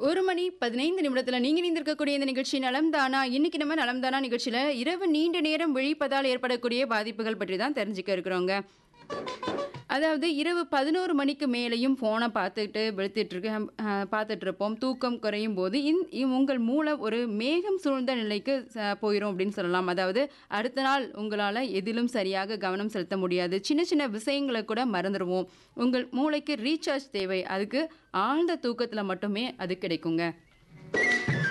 ஒரு மணி பதினைந்து நிமிடத்துல நீங்க இணைந்திருக்கக்கூடிய இந்த நிகழ்ச்சி நலம் தானா இன்னைக்கு நம்ம நலம் தானா நிகழ்ச்சியில இரவு நீண்ட நேரம் விழிப்பதால் ஏற்படக்கூடிய பாதிப்புகள் பற்றி தான் தெரிஞ்சுக்க இருக்கிறோங்க அதாவது இரவு பதினோரு மணிக்கு மேலேயும் ஃபோனை பார்த்துட்டு வெளுத்துட்டு இருக்க அஹ், பார்த்துட்டு இருப்போம் தூக்கம் குறையும் போது இந் இ- உங்கள் மூளை ஒரு மேகம் சூழ்ந்த நிலைக்கு ச- போயிடும் அப்படின்னு சொல்லலாம் அதாவது அடுத்த நாள் உங்களால் எதிலும் சரியாக கவனம் செலுத்த முடியாது சின்ன சின்ன விஷயங்களை கூட மறந்துடுவோம் உங்கள் மூளைக்கு ரீசார்ஜ் தேவை அதுக்கு ஆழ்ந்த தூக்கத்தில் மட்டுமே அது கிடைக்குங்க